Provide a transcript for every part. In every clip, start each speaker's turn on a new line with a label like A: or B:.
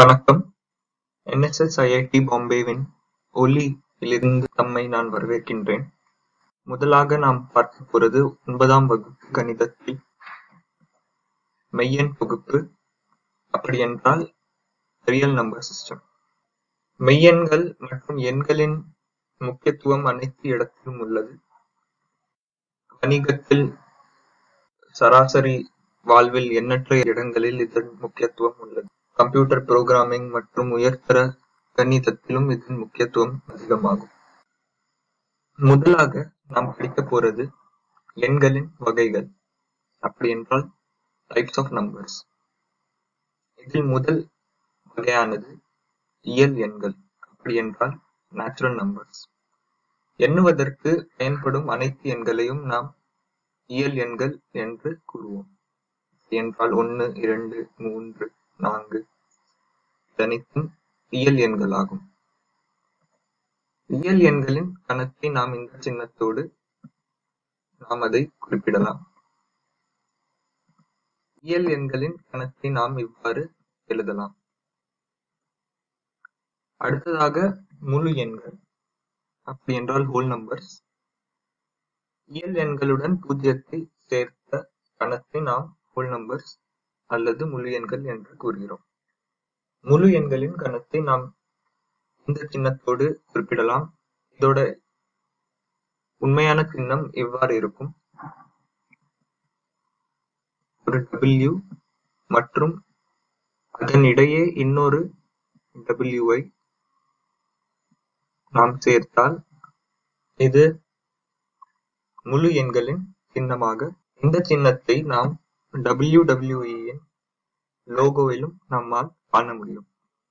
A: வணக்கம் NSS IIT பாம்பேவின் ஒலி இலிருந்து தம்மை நான் வரவேற்கின்றேன் முதலாக நாம் பார்க்க போறது ஒன்பதாம் வகுப்பு கணிதத்தில் மெய்யெண் தொகுப்பு அப்படியென்றால் ரியல் நம்பர் சிஸ்டம் மெய்யெண்கள் மற்றும் எண்களின் முக்கியத்துவம் அனைத்து இடத்திலும் உள்ளது வணிகத்தில் சராசரி வாழ்வில் எண்ணற்ற இடங்களில் இதன் முக்கியத்துவம் உள்ளது கம்ப்யூட்டர் புரோகிராமிங் மற்றும் உயர்தர கணிதத்திலும் இதன் முக்கியத்துவம் அதிகமாகும் முதலாக நாம் படிக்க போறது எண்களின் வகைகள் அப்படி என்றால் டைப்ஸ் ஆஃப் நம்பர்ஸ் இதில் முதல் வகையானது இயல் எண்கள் அப்படி என்றால் நேச்சுரல் நம்பர்ஸ் எண்ணுவதற்கு பயன்படும் அனைத்து எண்களையும் நாம் இயல் எண்கள் என்று கூறுவோம் என்றால் ஒன்று இரண்டு மூன்று நான்கு அனைத்தும் இயல் எண்களாகும் இயல் எண்களின் கணக்கை நாம் இந்த சின்னத்தோடு நாம் அதை குறிப்பிடலாம் இயல் எண்களின் கணக்கை நாம் இவ்வாறு எழுதலாம் அடுத்ததாக முழு எண்கள் அப்படி என்றால் ஹோல் நம்பர்ஸ் இயல் எண்களுடன் பூஜ்ஜியத்தை சேர்த்த கணத்தை நாம் ஹோல் நம்பர்ஸ் அல்லது முழு எண்கள் என்று கூறுகிறோம் முழு எண்களின் கணத்தை நாம் இந்த சின்னத்தோடு குறிப்பிடலாம் இதோட உண்மையான சின்னம் எவ்வாறு இருக்கும் ஒரு டபிள்யூ மற்றும் அதனிடையே இன்னொரு டபிள்யூவை நாம் சேர்த்தால் இது முழு எண்களின் சின்னமாக இந்த சின்னத்தை நாம் WWE இன் லோகோவிலும் நம்மால் காண முடியும்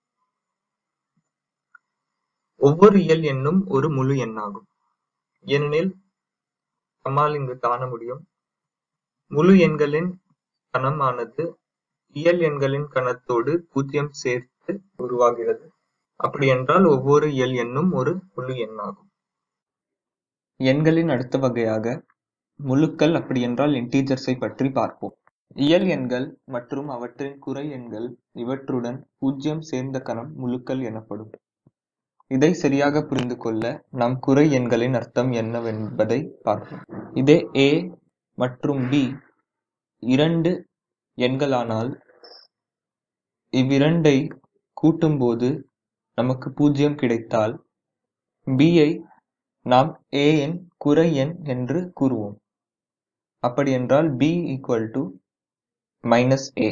A: ஒவ்வொரு இயல் எண்ணும் ஒரு முழு எண்ணாகும் ஏனெனில் நம்மால் இங்கு காண முடியும் முழு எண்களின் கணமானது இயல் எண்களின் கணத்தோடு பூஜ்ஜியம் சேர்த்து உருவாகிறது அப்படி என்றால் ஒவ்வொரு இயல் எண்ணும் ஒரு முழு எண்ணாகும் எண்களின் அடுத்த வகையாக முழுக்கள் அப்படி என்றால் இன்டீஜர்ஸை பற்றி பார்ப்போம் இயல் எண்கள் மற்றும் அவற்றின் குறை எண்கள் இவற்றுடன் பூஜ்ஜியம் சேர்ந்த கணம் முழுக்கள் எனப்படும் இதை சரியாக புரிந்து கொள்ள நாம் குறை எண்களின் அர்த்தம் என்னவென்பதை பார்ப்போம் இதே ஏ மற்றும் பி இரண்டு எண்களானால் இவ்விரண்டை கூட்டும்போது நமக்கு பூஜ்ஜியம் கிடைத்தால் பியை நாம் ஏ என் குறை எண் என்று கூறுவோம் அப்படி என்றால் b equal to minus a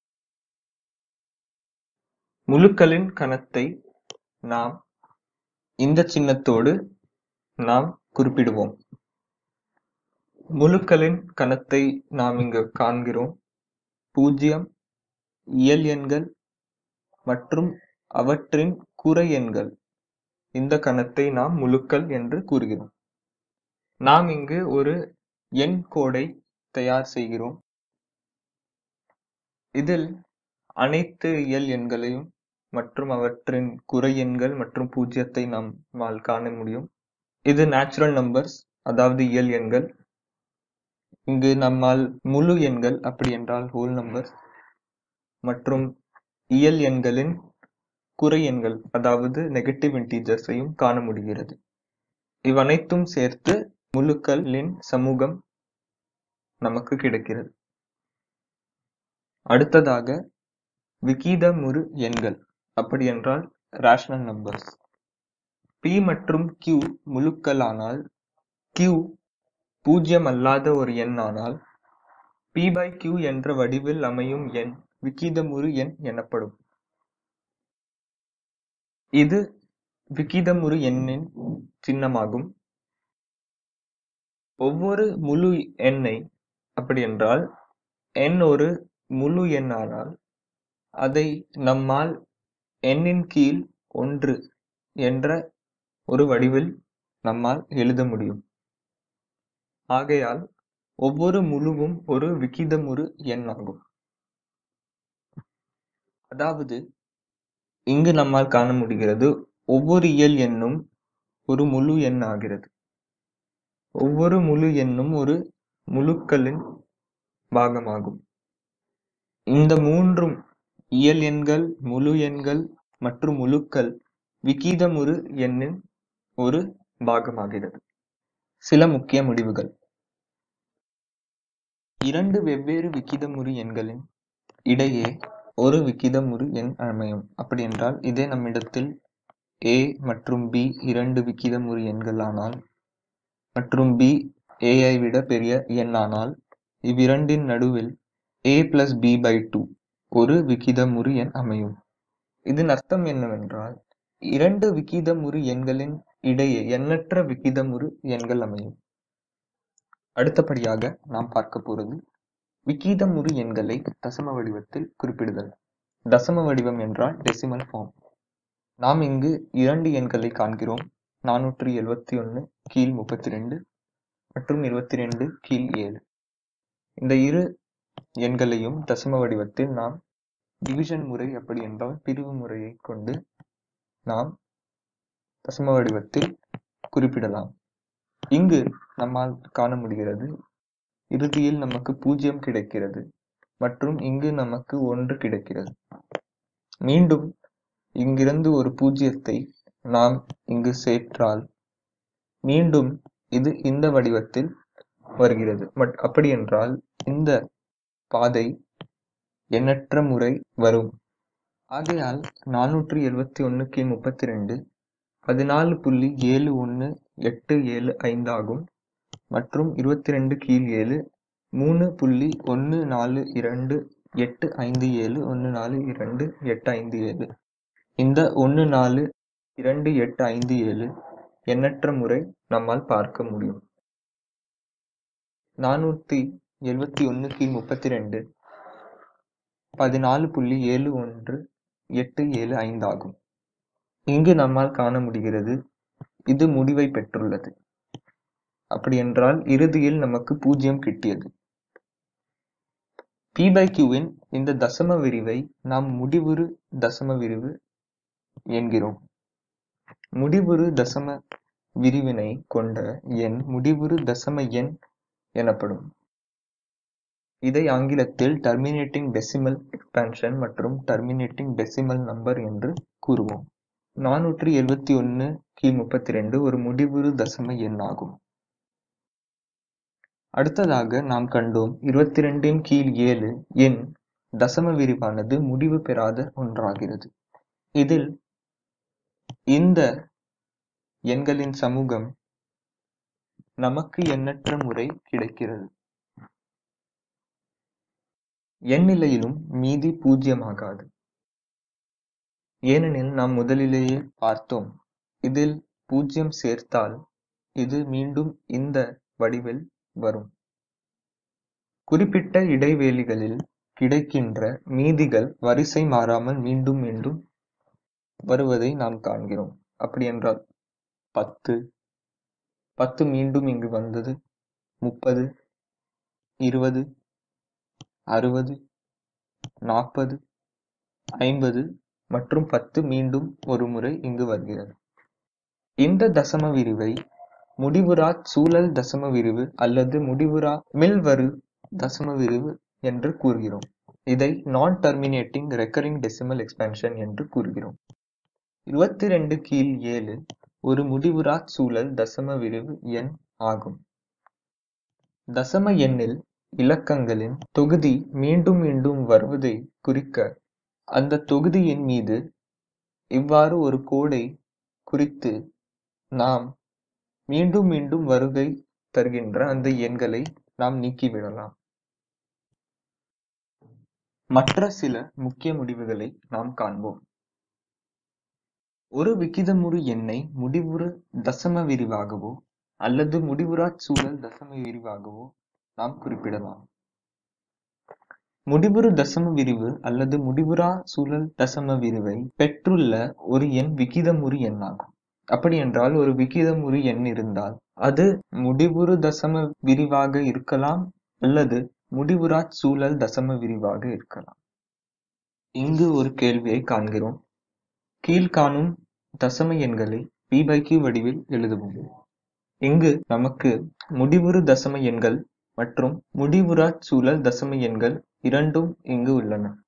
A: முழுக்களின் கணத்தை நாம் இந்த சின்னத்தோடு நாம் குறிப்பிடுவோம் முழுக்களின் கணத்தை நாம் இங்கு காண்கிறோம் பூஜ்ஜியம் இயல் எண்கள் மற்றும் அவற்றின் குறை எண்கள் இந்த கணத்தை நாம் முழுக்கள் என்று கூறுகிறோம் நாம் இங்கு ஒரு எண் கோடை தயார் செய்கிறோம் இதில் அனைத்து இயல் எண்களையும் மற்றும் அவற்றின் குறை எண்கள் மற்றும் பூஜ்ஜியத்தை நம்மால் காண முடியும் இது நேச்சுரல் நம்பர்ஸ் அதாவது இயல் எண்கள் இங்கு நம்மால் முழு எண்கள் அப்படி என்றால் ஹோல் நம்பர்ஸ் மற்றும் இயல் எண்களின் குறை எண்கள் அதாவது நெகட்டிவ் இன்டீஜர்ஸையும் காண முடிகிறது இவனைத்தும் சேர்த்து முழுக்களின் சமூகம் நமக்கு கிடைக்கிறது அடுத்ததாக விகிதமுறு எண்கள் அப்படி என்றால் ரேஷனல் நம்பர்ஸ் பி மற்றும் கியூ முழுக்களானால் கியூ பூஜ்ஜியம் அல்லாத ஒரு எண் ஆனால் பி பை கியூ என்ற வடிவில் அமையும் எண் விகிதமுறு எண் எனப்படும் இது விகிதமுறு எண்ணின் சின்னமாகும் ஒவ்வொரு முழு எண்ணை அப்படி என்றால் எண் ஒரு முழு எண் ஆனால் அதை நம்மால் எண்ணின் கீழ் ஒன்று என்ற ஒரு வடிவில் நம்மால் எழுத முடியும் ஆகையால் ஒவ்வொரு முழுவும் ஒரு விகிதமுறு எண் ஆகும் அதாவது இங்கு நம்மால் காண முடிகிறது ஒவ்வொரு இயல் எண்ணும் ஒரு முழு எண் ஆகிறது ஒவ்வொரு முழு எண்ணும் ஒரு முழுக்களின் பாகமாகும் இந்த மூன்றும் இயல் எண்கள் முழு எண்கள் மற்றும் முழுக்கள் விகிதமுறு எண்ணின் ஒரு பாகமாகிறது சில முக்கிய முடிவுகள் இரண்டு வெவ்வேறு விகிதமுறு எண்களின் இடையே ஒரு விகிதமுறு எண் அமையும் அப்படி என்றால் இதே நம்மிடத்தில் a மற்றும் b இரண்டு விகிதமுறு எண்கள் ஆனால் மற்றும் b a ஐ விட பெரிய எண் ஆனால் இவ்விரண்டின் நடுவில் a plus b by 2 ஒரு விகிதமுறு எண் அமையும் இதன் அர்த்தம் என்னவென்றால் இரண்டு விகிதமுறு எண்களின் இடையே எண்ணற்ற விகிதமுறு எண்கள் அமையும் அடுத்தபடியாக நாம் பார்க்க போறது விகிதமுறு எண்களை தசம வடிவத்தில் குறிப்பிடுதல் தசம வடிவம் என்றால் டெசிமல் ஃபார்ம் நாம் இங்கு இரண்டு எண்களை காண்கிறோம் நானூற்றி எழுவத்தி ஒன்று கீழ் முப்பத்தி ரெண்டு மற்றும் இருபத்தி ரெண்டு கீழ் ஏழு இந்த இரு எண்களையும் தசம வடிவத்தில் நாம் டிவிஷன் முறை அப்படி என்றால் பிரிவு முறையை கொண்டு நாம் தசம வடிவத்தில் குறிப்பிடலாம் இங்கு நம்மால் காண முடிகிறது இறுதியில் நமக்கு பூஜ்ஜியம் கிடைக்கிறது மற்றும் இங்கு நமக்கு ஒன்று கிடைக்கிறது மீண்டும் இங்கிருந்து ஒரு பூஜ்ஜியத்தை நாம் இங்கு சேர்த்தால் மீண்டும் இது இந்த வடிவத்தில் வருகிறது பட் அப்படி என்றால் இந்த பாதை எண்ணற்ற முறை வரும் ஆகையால் நானூற்றி எழுவத்தி ஒன்று கீழ் முப்பத்தி ரெண்டு பதினாலு புள்ளி ஏழு ஒன்று எட்டு ஏழு ஐந்து ஆகும் மற்றும் இருபத்தி ரெண்டு கீழ் ஏழு மூணு புள்ளி ஒன்று நாலு இரண்டு எட்டு ஐந்து ஏழு ஒன்று நாலு இரண்டு எட்டு ஐந்து ஏழு இந்த ஒன்று நாலு இரண்டு எட்டு ஐந்து ஏழு எண்ணற்ற முறை நம்மால் பார்க்க முடியும் நானூற்றி எழுவத்தி ஒன்று கீழ் முப்பத்தி ரெண்டு பதினாலு புள்ளி ஏழு ஒன்று எட்டு ஏழு ஐந்து ஆகும் இங்கு நம்மால் காண முடிகிறது இது முடிவை பெற்றுள்ளது அப்படி என்றால் இறுதியில் நமக்கு பூஜ்ஜியம் கிட்டியது பி பை கியூவின் இந்த தசம விரிவை நாம் முடிவுறு தசம விரிவு என்கிறோம் முடிவுறு தசம விரிவினை கொண்ட எண் முடிவுறு தசம எண் எனப்படும் இதை ஆங்கிலத்தில் டெர்மினேட்டிங் டெசிமல் எக்ஸ்பான்ஷன் மற்றும் டெர்மினேட்டிங் டெசிமல் நம்பர் என்று கூறுவோம் நானூற்றி எழுவத்தி ஒன்று கீழ் முப்பத்தி ரெண்டு ஒரு முடிவுறு தசம எண் ஆகும் அடுத்ததாக நாம் கண்டோம் இருபத்தி ரெண்டின் கீழ் ஏழு எண் தசம விரிவானது முடிவு பெறாத ஒன்றாகிறது இதில் இந்த எண்களின் சமூகம் நமக்கு எண்ணற்ற முறை கிடைக்கிறது எண்ணிலையிலும் மீதி பூஜ்ஜியமாகாது ஏனெனில் நாம் முதலிலேயே பார்த்தோம் இதில் பூஜ்ஜியம் சேர்த்தால் இது மீண்டும் இந்த வடிவில் வரும் குறிப்பிட்ட இடைவெளிகளில் கிடைக்கின்ற மீதிகள் வரிசை மாறாமல் மீண்டும் மீண்டும் வருவதை நாம் காண்கிறோம் அப்படி என்றால் பத்து பத்து மீண்டும் இங்கு வந்தது முப்பது இருபது அறுபது நாற்பது ஐம்பது மற்றும் பத்து மீண்டும் ஒரு முறை இங்கு வருகிறது இந்த தசம விரிவை முடிவுறா சூழல் தசம விரிவு அல்லது முடிவுறா மில்வரு தசம விரிவு என்று கூறுகிறோம் இதை நான் டெர்மினேட்டிங் ரெக்கரிங் டெசிமல் எக்ஸ்பென்ஷன் என்று கூறுகிறோம் இருபத்தி ரெண்டு கீழ் ஏழு ஒரு முடிவுறா சூழல் தசம விரிவு எண் ஆகும் தசம எண்ணில் இலக்கங்களின் தொகுதி மீண்டும் மீண்டும் வருவதை குறிக்க அந்த தொகுதியின் மீது இவ்வாறு ஒரு கோடை குறித்து நாம் மீண்டும் மீண்டும் வருகை தருகின்ற அந்த எண்களை நாம் நீக்கிவிடலாம் மற்ற சில முக்கிய முடிவுகளை நாம் காண்போம் ஒரு விகிதமுறு எண்ணை முடிவுறு தசம விரிவாகவோ அல்லது முடிவுறா சூழல் தசம விரிவாகவோ நாம் குறிப்பிடலாம் முடிவுறு தசம விரிவு அல்லது முடிவுறா சூழல் தசம விரிவை பெற்றுள்ள ஒரு எண் விகிதமுறு எண்ணாகும் அப்படி என்றால் ஒரு விகிதமுறு எண் இருந்தால் அது முடிவுறு தசம விரிவாக இருக்கலாம் அல்லது முடிவுறா சூழல் தசம விரிவாக இருக்கலாம் இங்கு ஒரு கேள்வியை காண்கிறோம் கீழ்காணும் தசம எண்களை பி பை கியூ வடிவில் எழுதுவோம் இங்கு நமக்கு முடிவுறு தசம எண்கள் மற்றும் முடிவுறா சூழல் தசம எண்கள் இரண்டும் இங்கு உள்ளன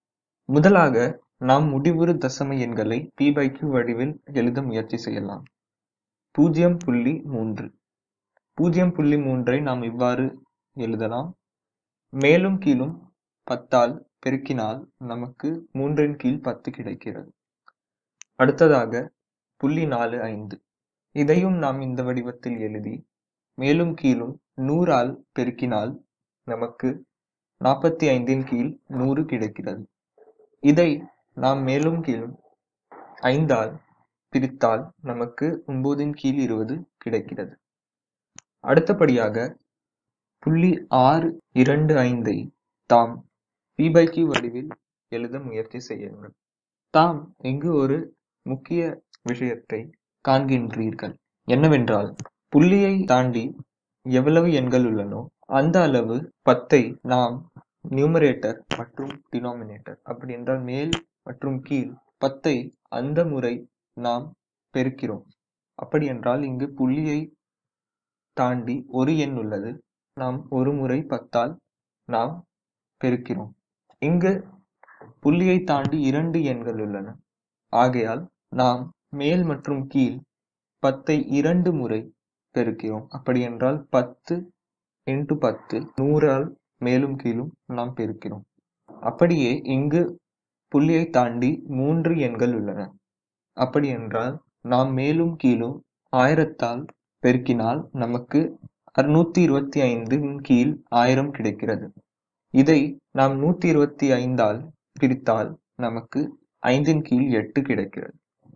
A: முதலாக நாம் முடிவுறு தசம எண்களை p by q வடிவில் எழுத முயற்சி செய்யலாம் பூஜ்ஜியம் புள்ளி மூன்று பூஜ்ஜியம் புள்ளி மூன்றை நாம் இவ்வாறு எழுதலாம் மேலும் கீழும் பத்தால் பெருக்கினால் நமக்கு மூன்றின் கீழ் பத்து கிடைக்கிறது அடுத்ததாக புள்ளி நாலு ஐந்து இதையும் நாம் இந்த வடிவத்தில் எழுதி மேலும் கீழும் நூறால் பெருக்கினால் நமக்கு நாற்பத்தி ஐந்தின் கீழ் நூறு கிடைக்கிறது இதை நாம் மேலும் கீழும் ஐந்தால் பிரித்தால் நமக்கு ஒன்பதின் கீழ் இருபது கிடைக்கிறது அடுத்தபடியாக புள்ளி ஆறு இரண்டு ஐந்தை தாம் பி பை கியூ வடிவில் எழுத முயற்சி செய்யுங்கள் தாம் இங்கு ஒரு முக்கிய விஷயத்தை காண்கின்றீர்கள் என்னவென்றால் புள்ளியை தாண்டி எவ்வளவு எண்கள் உள்ளனோ அந்த அளவு பத்தை நாம் நியூமரேட்டர் மற்றும் டினாமினேட்டர் அப்படி என்றால் மேல் மற்றும் கீழ் பத்தை அந்த முறை நாம் பெருக்கிறோம் அப்படி என்றால் இங்கு புள்ளியை தாண்டி ஒரு எண் உள்ளது நாம் ஒரு முறை பத்தால் நாம் பெருக்கிறோம் இங்கு புள்ளியை தாண்டி இரண்டு எண்கள் உள்ளன ஆகையால் நாம் மேல் மற்றும் கீழ் பத்தை இரண்டு முறை பெருக்கிறோம் அப்படி என்றால் பத்து இன்டு பத்து நூறால் மேலும் கீழும் நாம் பெருக்கிறோம் அப்படியே இங்கு புள்ளியை தாண்டி மூன்று எண்கள் உள்ளன அப்படி என்றால் நாம் மேலும் கீழும் ஆயிரத்தால் பெருக்கினால் நமக்கு அறுநூத்தி இருபத்தி ஐந்தின் கீழ் ஆயிரம் கிடைக்கிறது இதை நாம் நூத்தி இருபத்தி ஐந்தால் பிரித்தால் நமக்கு ஐந்தின் கீழ் எட்டு கிடைக்கிறது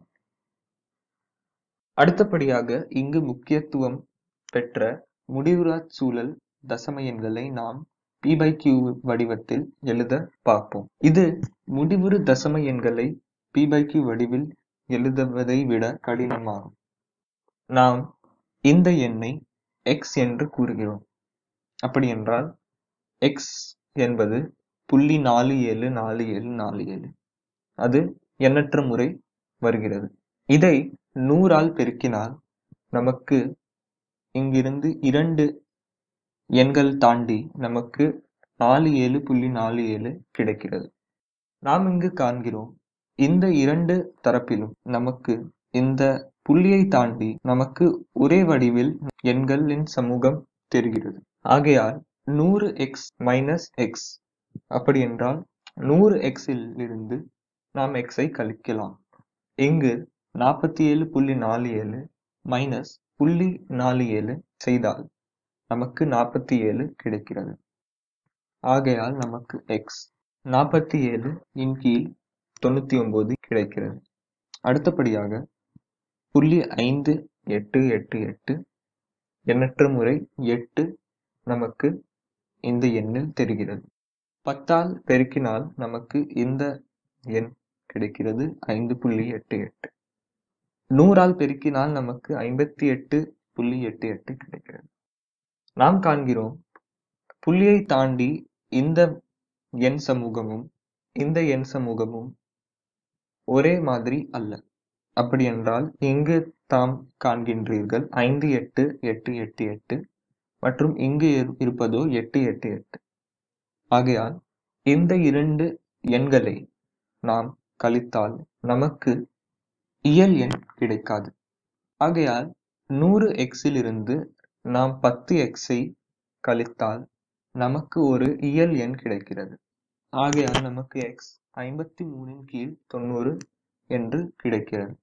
A: அடுத்தபடியாக இங்கு முக்கியத்துவம் பெற்ற முடிவுறா சூழல் தசம எண்களை நாம் பி பை கியூ வடிவத்தில் எழுத பார்ப்போம் இது முடிவுறு தசம எண்களை பி பை கியூ வடிவில் எழுதுவதை விட கடினமாகும் நாம் இந்த எண்ணை எக்ஸ் என்று கூறுகிறோம் அப்படி என்றால் எக்ஸ் என்பது புள்ளி நாலு ஏழு நாலு ஏழு நாலு ஏழு அது எண்ணற்ற முறை வருகிறது இதை நூறால் பெருக்கினால் நமக்கு இங்கிருந்து இரண்டு எண்கள் தாண்டி நமக்கு நாலு ஏழு புள்ளி நாலு ஏழு கிடைக்கிறது நாம் இங்கு காண்கிறோம் இந்த இரண்டு தரப்பிலும் நமக்கு இந்த புள்ளியை தாண்டி நமக்கு ஒரே வடிவில் எண்களின் சமூகம் தெரிகிறது ஆகையால் நூறு எக்ஸ் மைனஸ் எக்ஸ் அப்படி என்றால் நூறு எக்ஸில் இருந்து நாம் எக்ஸை கழிக்கலாம் இங்கு நாற்பத்தி ஏழு புள்ளி நாலு ஏழு மைனஸ் புள்ளி நாலு ஏழு செய்தால் நமக்கு நாற்பத்தி ஏழு கிடைக்கிறது ஆகையால் நமக்கு எக்ஸ் நாற்பத்தி ஏழு இன் கீழ் தொண்ணூத்தி ஒன்பது கிடைக்கிறது அடுத்தபடியாக புள்ளி ஐந்து எட்டு எட்டு எட்டு எண்ணற்ற முறை எட்டு நமக்கு இந்த எண்ணில் தெரிகிறது பத்தால் பெருக்கினால் நமக்கு இந்த எண் கிடைக்கிறது ஐந்து புள்ளி எட்டு எட்டு நூறால் பெருக்கினால் நமக்கு ஐம்பத்தி எட்டு புள்ளி எட்டு எட்டு கிடைக்கிறது நாம் காண்கிறோம் புள்ளியை தாண்டி இந்த எண் சமூகமும் இந்த எண் சமூகமும் ஒரே மாதிரி அல்ல அப்படி என்றால் இங்கு தாம் காண்கின்றீர்கள் ஐந்து எட்டு எட்டு எட்டு எட்டு மற்றும் இங்கு இருப்பதோ எட்டு எட்டு எட்டு ஆகையால் இந்த இரண்டு எண்களை நாம் கழித்தால் நமக்கு இயல் எண் கிடைக்காது ஆகையால் நூறு எக்ஸில் இருந்து நாம் பத்து எக்ஸை கழித்தால் நமக்கு ஒரு இயல் எண் கிடைக்கிறது ஆகையால் நமக்கு எக்ஸ் ஐம்பத்தி மூணின் கீழ் தொண்ணூறு என்று கிடைக்கிறது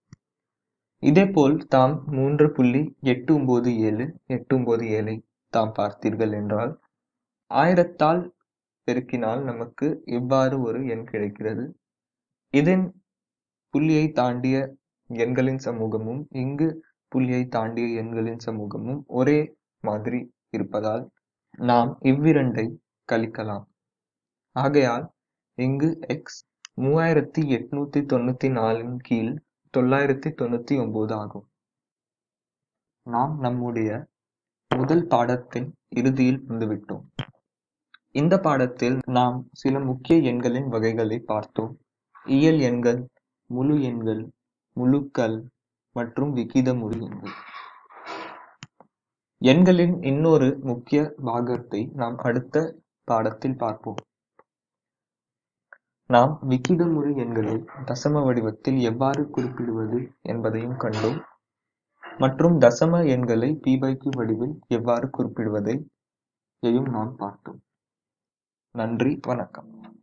A: இதேபோல் தாம் மூன்று புள்ளி எட்டு ஒன்பது ஏழு எட்டு ஒன்பது ஏழை தாம் பார்த்தீர்கள் என்றால் ஆயிரத்தால் பெருக்கினால் நமக்கு இவ்வாறு ஒரு எண் கிடைக்கிறது இதன் புள்ளியை தாண்டிய எண்களின் சமூகமும் இங்கு புள்ளியை தாண்டிய எண்களின் சமூகமும் ஒரே மாதிரி இருப்பதால் நாம் இவ்விரண்டை கழிக்கலாம் ஆகையால் இங்கு எக்ஸ் மூவாயிரத்தி எட்நூத்தி தொண்ணூத்தி நாலின் கீழ் தொள்ளாயிரத்தி தொண்ணூத்தி ஒன்பது ஆகும் நாம் நம்முடைய முதல் பாடத்தின் இறுதியில் வந்துவிட்டோம் இந்த பாடத்தில் நாம் சில முக்கிய எண்களின் வகைகளை பார்த்தோம் இயல் எண்கள் முழு எண்கள் முழுக்கள் மற்றும் விகிதமுறு எண்கள் எண்களின் இன்னொரு முக்கிய பாகத்தை நாம் அடுத்த பாடத்தில் பார்ப்போம் நாம் விகிதமுறு எண்களை தசம வடிவத்தில் எவ்வாறு குறிப்பிடுவது என்பதையும் கண்டோம் மற்றும் தசம எண்களை p/q வடிவில் எவ்வாறு குறிப்பிடுவதை யையும் நாம் பார்த்தோம் நன்றி வணக்கம்